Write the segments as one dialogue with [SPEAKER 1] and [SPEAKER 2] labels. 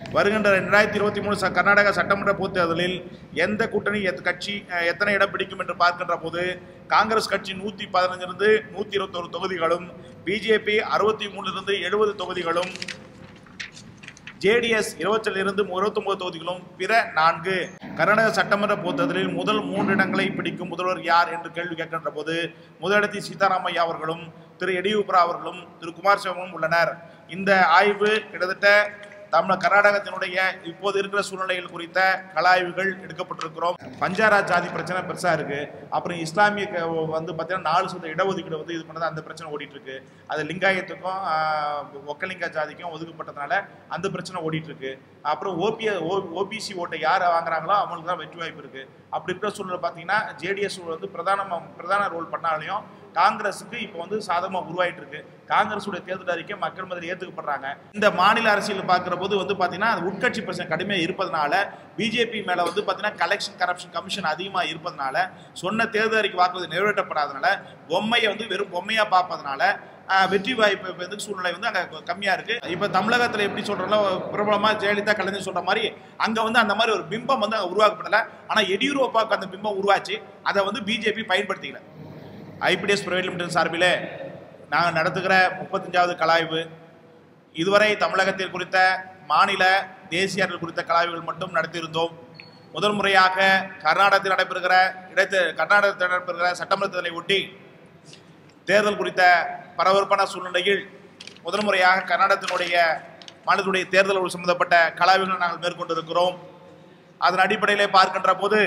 [SPEAKER 1] வருகின்ற ரெண்டாயிரத்தி இருபத்தி மூணு ச- கர்நாடக சட்டமன்ற பொதுத் தேர்தலில் எந்த கூட்டணி எத் கட்சி அஹ், எத்தனை இடம் பிடிக்கும் என்று பார்க்கின்ற போது காங்கிரஸ் கட்சி நூற்றி பதினஞ்சிலிருந்து நூற்றி இருபத்தொரு தொகுதிகளும் பிஜேபி அறுபத்தி மூணுலிருந்து எழுபது தொகுதிகளும் ஜேடிஎஸ் இருபத்திலிருந்து இருபத்தொன்பது தொகுதிகளும் பிற நான்கு கர்நாடக சட்டமன்ற பொதுத்தேர்தலில் முதல் மூன்று இடங்களை பிடிக்கும் முதல்வர் யார் என்று கேள்வி கேட்கின்ற போது முதலிடத்தில் சீதாராமையா அவர்களும் திரு எடியூரப்பா அவர்களும் திரு குமாரசாமியும் உள்ளனர் இந்த ஆய்வு கிட்டத்தட்ட தமிழ் கர்நாடகத்தினுடைய இப்போது இருக்கிற சூழ்நிலைகள் குறித்த கலாய்வுகள் எடுக்கப்பட்டிருக்கிறோம் பஞ்சாரா ஜாதி பிரச்சனை பெருசா இருக்கு அப்புறம் இஸ்லாமிய க- வந்து பார்த்தீங்கன்னா நாலு சதவீத இடஒதுக்கீடு வந்து இது பண்ணது அந்த பிரச்சனை ஓடிட்டு இருக்கு அது லிங்காயத்துக்கும் ஆஹ், ஒக்கலிங்கா ஜாதிக்கும் ஒதுக்கப்பட்டதுனால அந்த பிரச்சனை ஓடிட்டு இருக்கு அப்புறம் ஓபிய ஓபிசி ஓட்டை யார் வாங்குறாங்களோ அவங்களுக்கு தான் வெற்றி வாய்ப்பு இருக்கு அப்படி இருக்கிற சூழ்நிலை பார்த்தீங்கன்னா ஜேடிஎஸ் வந்து பிரதான பிரதான ரோல் பண்ணாலையும் காங்கிரஸுக்கு இப்போ வந்து சாதகமாக உருவாயிட்டு இருக்கு காங்கிரஸுடைய தேர்தல் அறிக்கை மக்கள் மத்தியில் ஏற்றுக்கப்படுறாங்க இந்த மாநில அரசியல் பார்க்குற போது வந்து பார்த்தீங்கன்னா அது உட்கட்சி பிரச்சனை கடுமையாக இருப்பதனால பிஜேபி மேலே வந்து பார்த்தீங்கன்னா கலெக்ஷன் கரப்ஷன் கமிஷன் அதிகமாக இருப்பதனால சொன்ன தேர்தல் அறிக்கை வாக்குறுதி நிறைவேற்றப்படாதனால பொம்மையை வந்து வெறும் பொம்மையாக பார்ப்பதனால ஆஹ், வெற்றி வாய்ப்பு வந்து சூழ்நிலை வந்து அங்கே கம்மியாக இருக்கு இப்போ தமிழகத்தில் எப்படி சொல்கிறோம்ல பிரபலமாக ஜெயலலிதா கலைஞர் சொல்கிற மாதிரி அங்கே வந்து அந்த மாதிரி ஒரு பிம்பம் வந்து அங்கே உருவாக்கப்படலை ஆனால் எடியூரப்பாவுக்கு அந்த பிம்பம் உருவாச்சு அதை வந்து பிஜேபி பயன்படுத்திக்கல ஐபிடிஎஸ் பிரைவேட் லிமிடெட் சார்பிலே நாங்கள் நடத்துகிற முப்பத்தஞ்சாவது கலாய்வு இதுவரை தமிழகத்தில் குறித்த மாநில தேசிய அரசியல் குறித்த கலாய்வுகள் மட்டும் நடத்தியிருந்தோம் முதல் முறையாக கர்நாடகத்தில் நடைபெறுகிற இடைத்தே கர்நாடகத்தில் நடைபெறுகிற சட்டமன்ற தேர்தலை ஒட்டி தேர்தல் குறித்த பரபரப்பான சூழ்நிலையில் முதல் முறையாக கர்நாடகத்தினுடைய மாநிலத்துடைய தேர்தல் சம்பந்தப்பட்ட கலாய்வுகளை நாங்கள் மேற்கொண்டிருக்கிறோம் அதன் அடிப்படையிலே பார்க்கின்ற போது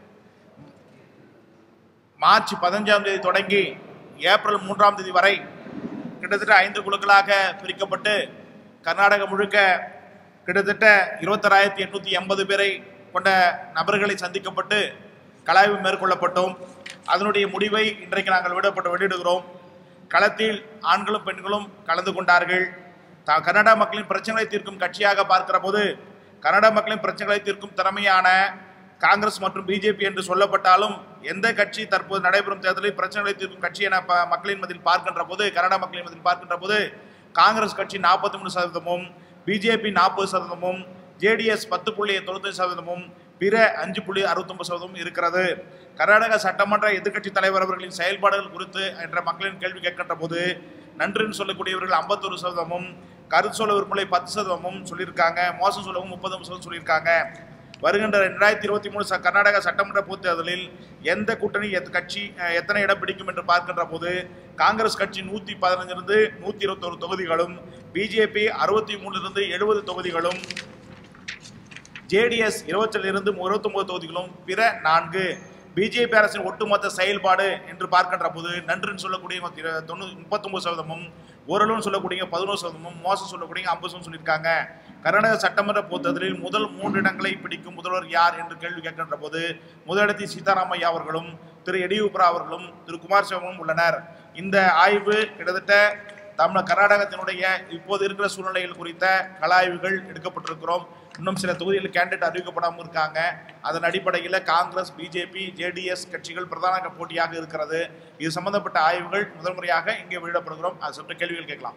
[SPEAKER 1] மார்ச் பதினஞ்சாம் தேதி தொடங்கி ஏப்ரல் மூன்றாம் தேதி வரை கிட்டத்தட்ட ஐந்து குழுக்களாக பிரிக்கப்பட்டு கர்நாடகம் முழுக்க கிட்டத்தட்ட இருபத்தாறாயிரத்தி எட்நூத்தி எண்பது பேரை கொண்ட நபர்களை சந்திக்கப்பட்டு கலாய்வு மேற்கொள்ளப்பட்டோம் அதனுடைய முடிவை இன்றைக்கு நாங்கள் விடப்பட்டு வெளியிடுகிறோம் களத்தில் ஆண்களும் பெண்களும் கலந்து கொண்டார்கள் த- கர்நாடக மக்களின் பிரச்சனைகளை தீர்க்கும் கட்சியாக பார்க்கிற போது கர்நாடக மக்களின் பிரச்சனைகளை தீர்க்கும் திறமையான காங்கிரஸ் மற்றும் பிஜேபி என்று சொல்லப்பட்டாலும் எந்த கட்சி தற்போது நடைபெறும் தேர்தலில் பிரச்சனைகளை தீர்க்கும் கட்சி என ப- மக்களின் மத்தியில் பார்க்கின்ற போது கர்நாடக மக்களின் மத்தியில் பார்க்கின்ற போது காங்கிரஸ் கட்சி நாற்பத்தி மூணு சதவீதமும் பிஜேபி நாற்பது சதவீதமும் ஜேடிஎஸ் பத்து புள்ளி தொண்ணூத்தஞ்சு சதவீதமும் பிற அஞ்சு புள்ளி அறுபத்தொன்பது சதவீதம் இருக்கிறது கர்நாடக சட்டமன்ற எதிர்க்கட்சி தலைவர் அவர்களின் செயல்பாடுகள் குறித்து என்ற மக்களின் கேள்வி கேட்கின்ற போது நன்றின்னு சொல்லக்கூடியவர்கள் ஐம்பத்தொரு சதவீதமும் கருத்து சொல்ல விரும்பலை பத்து சதவீதமும் சொல்லியிருக்காங்க மோசம் சொல்லவும் முப்பது சதவீதம் சொல்லியிருக்காங்க வருகின்ற ரெண்டாயிரத்தி இருபத்தி மூணு ச- கர்நாடக சட்டமன்ற பொதுத் தேர்தலில் எந்த கூட்டணி எத் கட்சி அஹ், எத்தனை இடம் பிடிக்கும் என்று பார்க்கின்ற போது காங்கிரஸ் கட்சி நூற்றி பதினஞ்சிலிருந்து நூற்றி இருபத்தொரு தொகுதிகளும் பிஜேபி அறுபத்தி மூணுலிருந்து எழுபது தொகுதிகளும் ஜேடிஎஸ் இருபத்திலிருந்து இருபத்தொன்பது தொகுதிகளும் பிற நான்கு பிஜேபி அரசின் ஒட்டுமொத்த செயல்பாடு என்று பார்க்கின்ற போது நன்றுன்னு சொல்லக்கூடிய தொண்ணூ முப்பத்தொன்பது சதவீதமும் ஓரளவுன்னு சொல்லக்கூடிய பதினோரு சதவீதமும் மோசம் சொல்லக்கூடிய ஐம்பது சதவீதம் சொல்லியிருக்காங்க கர்நாடக சட்டமன்ற பொதுத்தேர்தலில் முதல் மூன்று இடங்களை பிடிக்கும் முதல்வர் யார் என்று கேள்வி கேட்கின்ற போது முதலிடத்தில் சீதாராமையா அவர்களும் திரு எடியூரப்பா அவர்களும் திரு குமாரசாமியும் உள்ளனர் இந்த ஆய்வு கிட்டத்தட்ட தமிழ் கர்நாடகத்தினுடைய இப்போது இருக்கிற சூழ்நிலைகள் குறித்த கலாய்வுகள் எடுக்கப்பட்டிருக்கிறோம் இன்னும் சில தொகுதிகளில் கேண்டிடேட் அறிவிக்கப்படாமல் இருக்காங்க அதன் அடிப்படையில் காங்கிரஸ் பிஜேபி ஜேடிஎஸ் கட்சிகள் பிரதான போட்டியாக இருக்கிறது இது சம்பந்தப்பட்ட ஆய்வுகள் முதல் முறையாக இங்கே வெளியிடப்படுகிறோம் அது சற்று கேள்விகள் கேட்கலாம்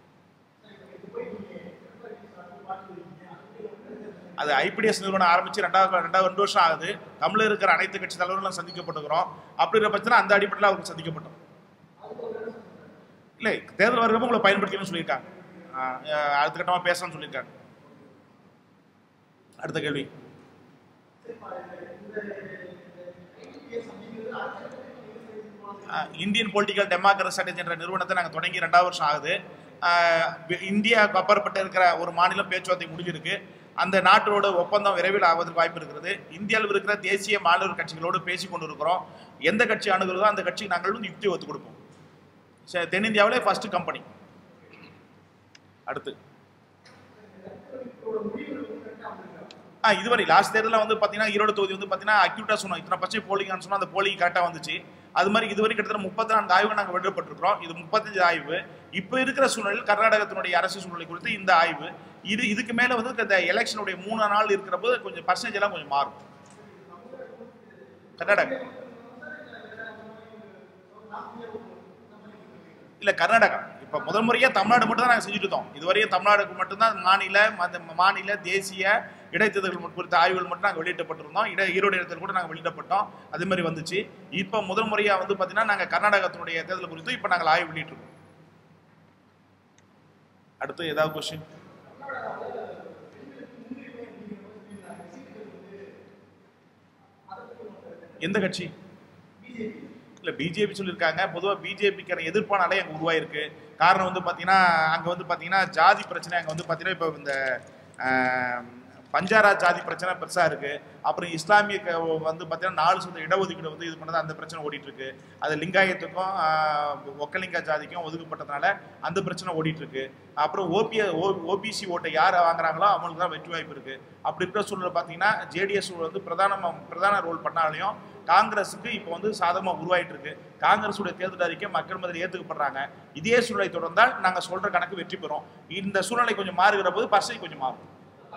[SPEAKER 1] அது ஐபிடிஎஸ் நிறுவனம் ஆரம்பிச்சு ரெண்டாவது ரெண்டாவது ரெண்டு வருஷம் ஆகுது தமிழில் இருக்கிற அனைத்து கட்சி தலைவர்களும் சந்திக்கப்பட்டுக்கிறோம் அப்படிங்கிற பட்சத்தில் அந்த அடிப்படையில் அவருக்கு சந்திக்கப்பட்டோம் இல்லை தேர்தல் வருகிறப்ப உங்களை பயன்படுத்திக்கணும்னு சொல்லியிருக்காங்க ஆஹ் அஹ் அடுத்த கட்டமாக பேசணும்னு சொல்லியிருக்காங்க அடுத்த கேள்வி ஆஹ் இந்தியன் பொலிட்டிக்கல் டெமோக்ரஸி என்ற நிறுவனத்தை நாங்கள் தொடங்கி ரெண்டாவது வருஷம் ஆகுது ஆஹ் வி- இந்தியாவுக்கு அப்பாற்பட்டு இருக்கிற ஒரு மாநிலம் பேச்சுவார்த்தை முடிஞ்சிருக்கு அந்த நாட்டோட ஒப்பந்தம் விரைவில் ஆவதற்கு வாய்ப்பு இருக்கிறது இந்தியாவில் இருக்கிற தேசிய மாநில கட்சிகளோடு பேசி கொண்டு இருக்கிறோம் எந்த கட்சி அணுகிறதோ அந்த கட்சிக்கு நாங்கள் வந்து யுக்தி ஒத்து கொடுப்போம் சரி, தென்னிந்தியாவிலே ஃபர்ஸ்ட் கம்பெனி அடுத்து ஆ இதுவரை லாஸ்ட் தேர்தலில் வந்து பார்த்தீங்கன்னா ஈரோடு தொகுதி வந்து பார்த்தீங்கன்னா அக்யூட்டாக சொன்னோம் இத்தனை பர்சன்ட் போலிங்னு சொன்னால் அந்த போலிங் கரெக்டாக வந்துச்சு அது மாதிரி இதுவரை கிட்டத்தட்ட முப்பத்தி நான்கு ஆய்வு நாங்கள் வெளியிடப்பட்டிருக்கிறோம் இது முப்பத்தஞ்சு ஆய்வு இப்போ இருக்கிற சூழ்நிலையில் கர்நாடகத்தினுடைய அரசியல் சூழ்நிலை குறித்து இந்த ஆய்வு இது இதுக்கு மேலே வந்து இந்த எலெக்ஷனுடைய மூணு நாள் இருக்கிற போது கொஞ்சம் பர்சன்டேஜ் எல்லாம் கொஞ்சம் மாறும் கர்நாடகா இல்ல கர்நாடகா இப்ப இப்போ முதல் முறையாக தமிழ்நாடு மட்டும் தான் நாங்கள் செஞ்சுட்டு இருந்தோம் இதுவரையும் தமிழ்நாடுக்கு மட்டும்தான் மாநில அந்த மாநில தேசிய இடைத்தேர்தல்கள் மட்டும் குறித்த ஆய்வுகள் மட்டும் நாங்கள் வெளியிட்டப்பட்டிருந்தோம் இட ஈரோடு இடத்தில் கூட நாங்கள் வெளியிடப்பட்டோம் அதே மாதிரி வந்துச்சு இப்போ முதல் முறையாக வந்து பார்த்தீங்கன்னா நாங்கள் கர்நாடகத்தினுடைய தேர்தல் குறித்து இப்போ நாங்கள் ஆய்வு வெளியிட்டிருக்கோம் அடுத்து ஏதாவது கொஸ்டின் எந்த கட்சி இல்ல பிஜேபி சொல்லியிருக்காங்க பொதுவாக பிஜேபிக்கான எதிர்ப்பான அலை அங்கே உருவாயிருக்கு காரணம் வந்து பார்த்தீங்கன்னா அங்கே வந்து பார்த்தீங்கன்னா ஜாதி பிரச்சனை அங்கே வந்து பார்த்தீங்கன்னா இப்போ இந்த ஆஹ், பஞ்சாரா ஜாதி பிரச்சனை பெருசாக இருக்கு அப்புறம் இஸ்லாமிய க- வந்து பார்த்தீங்கன்னா நாலு சொந்த இடஒதுக்கீடு வந்து இது பண்ணது அந்த பிரச்சனை ஓடிட்டு இருக்கு அது லிங்காயத்துக்கும் ஆஹ், ஒக்கலிங்கா ஜாதிக்கும் ஒதுக்கப்பட்டதுனால அந்த பிரச்சனை ஓடிட்டு இருக்கு அப்புறம் ஓபி ஓபிசி ஓட்டை யார் வாங்குறாங்களோ அவங்களுக்கு தான் வெற்றி வாய்ப்பு இருக்கு அப்படி இருக்கிற சூழ்நிலை பார்த்தீங்கன்னா ஜேடிஎஸ் வந்து பிரதான பிரதான ரோல் பண்ணாலையும் காங்கிரஸுக்கு இப்போ வந்து சாதகமாக உருவாயிட்டு இருக்கு காங்கிரஸுடைய தேர்தல் அறிக்கை மக்கள் மத்தியில் ஏற்றுக்கப்படுறாங்க இதே சூழ்நிலை தொடர்ந்தால் நாங்கள் சொல்ற கணக்கு வெற்றி பெறும் இந்த சூழ்நிலை கொஞ்சம் மாறுகிற போது பர்சன்ட் கொஞ்சம் மாறும்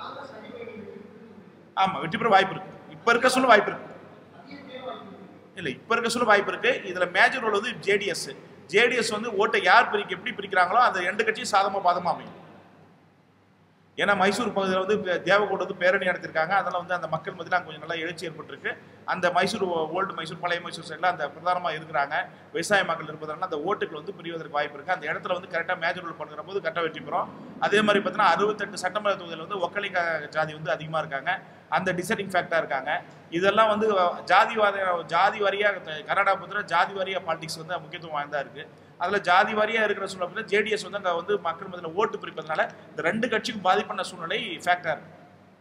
[SPEAKER 1] ஆமா வெற்றி பெற வாய்ப்பு இருக்கு இப்ப இருக்க சொல்ல வாய்ப்பு இருக்கு இல்ல இப்ப இருக்க சொல்ல வாய்ப்பு இருக்கு இதுல மேஜர் ரோல் வந்து ஜேடிஎஸ் ஜேடிஎஸ் வந்து ஓட்டை யார் பிரிக்க எப்படி பிரிக்கிறாங்களோ அந்த ரெண்டு கட்சியும் சாதமா பாதமா அமையும் ஏன்னா மைசூர் பகுதியில் வந்து இப்ப தேவகோடு வந்து பேரணி நடத்திருக்காங்க அதெல்லாம் வந்து அந்த மக்கள் மத்தியில் அங்கே கொஞ்சம் நல்லா எழுச்சி ஏற்பட்டிருக்கு அந்த மைசூர் ஓல்டு மைசூர் பழைய மைசூர் சைடில் அந்த பிரதானமாக இருக்கிறாங்க விவசாய மக்கள் இருப்பதனால அந்த ஓட்டுகள் வந்து பிரிவதற்கு வாய்ப்பு இருக்குது அந்த இடத்துல வந்து கரெக்டாக மேஜர் ரோல் பண்ணுற போது கரெக்டாக வெற்றி பெறும் அதே மாதிரி பார்த்தீங்கன்னா அறுபத்தெட்டு சட்டமன்ற தொகுதியில் வந்து ஒக்கலிங்க ஜாதி வந்து அதிகமாக இருக்காங்க அந்த டிசைடிங் ஃபேக்டாக இருக்காங்க இதெல்லாம் வந்து ஜாதிவாத ஜாதி வாரியாக கர்நாடகா பொறுத்தவரை ஜாதி வாரியாக பாலிடிக்ஸ் வந்து முக்கியத்துவம் வாய்ந்தா இருக்கு அதில் ஜாதி வாரியாக இருக்கிற சூழ்நிலை ஜேடிஎஸ் வந்து அங்கே வந்து மக்கள் மத்தியில் ஓட்டு பிரிப்பதனால இந்த ரெண்டு கட்சிக்கும் பாதிப்பான சூழ்நிலை ஃபேக்டாக இருக்கு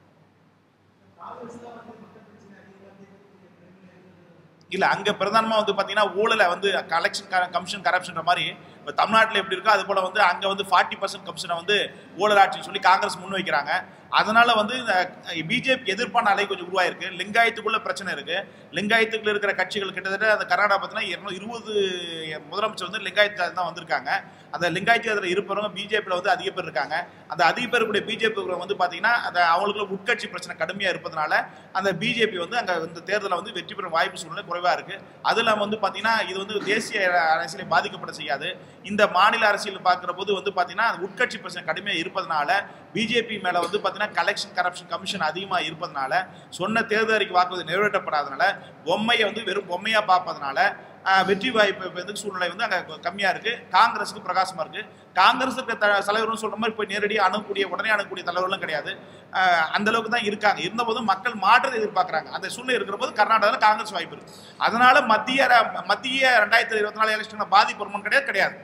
[SPEAKER 1] இல்ல அங்க பிரதானமா வந்து பாத்தீங்கன்னா ஊழலை வந்து கலெக்ஷன் கமிஷன் கரப்ஷன்ற மாதிரி இப்ப தமிழ்நாட்டுல எப்படி இருக்கோ அது போல வந்து அங்க வந்து ஃபார்ட்டி பர்சன்ட் கமிஷனை வந்து ஊழல் ஆட்சின்னு சொல்லி காங்கிரஸ் முன்வைக்கிறாங்க அதனால வந்து பிஜேபி எதிர்ப்பான அலை கொஞ்சம் உருவாயிருக்கு லிங்காயத்துக்குள்ள பிரச்சனை இருக்கு லிங்காயத்துக்குள்ள இருக்கிற கட்சிகள் கிட்டத்தட்ட அந்த கர்நாடகா பார்த்தீங்கன்னா இருநூ- இருபது முதலமைச்சர் வந்து லிங்காயத்து ஜாதி தான் வந்திருக்காங்க அந்த லிங்காயத்து அதில் இருப்பவங்க பிஜேபியில் வந்து அதிக பேர் இருக்காங்க அந்த அதிக பேர் கூடிய பிஜேபி வந்து பார்த்தீங்கன்னா அந்த அவங்களுக்குள்ள உட்கட்சி பிரச்சனை கடுமையாக இருப்பதனால அந்த பிஜேபி வந்து அங்கே இந்த தேர்தலில் வந்து வெற்றி பெறும் வாய்ப்பு சூழ்நிலை குறைவாக இருக்கு அது இல்லாமல் வந்து பார்த்தீங்கன்னா இது வந்து தேசிய அரசியலை பாதிக்கப்பட செய்யாது இந்த மாநில அரசியல் பார்க்குற போது வந்து பார்த்தீங்கன்னா அந்த உட்கட்சி பிரச்சனை கடுமையாக இருப்பதனால பிஜேபி மேலே வந்து பார்த்தீங்கன்னா கலெக்ஷன் கரப்ஷன் கமிஷன் அதிகமாக இருப்பதனால சொன்ன தேர்தல் அறிக்கை வாக்குறுதி நிறைவேற்றப்படாதனால பொம்மையை வந்து வெறும் பொம்மையாக பார்ப்பதனால ஆஹ், வெற்றி வாய்ப்பு வந்து சூழ்நிலை வந்து அங்கே கம்மியாக இருக்கு காங்கிரஸுக்கு பிரகாசமாக இருக்கு காங்கிரஸுக்கு த தலைவர்னு சொல்ற மாதிரி போய் நேரடியாக அணுகக்கூடிய உடனே அணுகக்கூடிய தலைவர்களும் கிடையாது ஆஹ், அந்த அளவுக்கு தான் இருக்காங்க இருந்தபோதும் மக்கள் மாற்றத்தை எதிர்பார்க்குறாங்க அந்த சூழ்நிலை இருக்கிற போது கர்நாடகாவில் காங்கிரஸ் வாய்ப்பு இருக்கு அதனால மத்திய ர- மத்திய ரெண்டாயிரத்தி இருபத்தி நாலு எலெக்ஷன் பாதிப்பு வருமானம் கிடையாது கிடையாது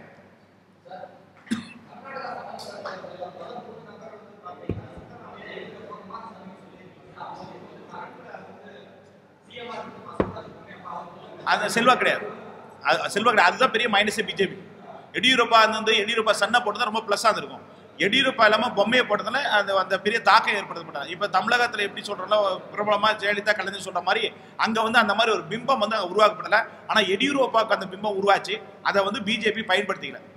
[SPEAKER 1] அது செல்வா கிடையாது அது செல்வா கிடையாது அதுதான் பெரிய மைனஸே பிஜேபி எடியூரப்பா வந்து எடியூரப்பா சன்னை போட்டு தான் ரொம்ப ப்ளஸ்ஸாக இருக்கும் எடியூரப்பா இல்லாமல் பொம்மையை போட்டதுனால அந்த அந்த பெரிய தாக்கம் ஏற்படுத்த மாட்டாங்க இப்போ தமிழகத்தில் எப்படி சொல்கிறோம்ல பிரபலமாக ஜெயலலிதா கலைஞர் சொல்கிற மாதிரி அங்கே வந்து அந்த மாதிரி ஒரு பிம்பம் வந்து அங்கே உருவாக்கப்படலை ஆனால் எடியூரப்பாவுக்கு அந்த பிம்பம் உருவாச்சு அதை வந்து பிஜேபி பயன்படுத்திக்கல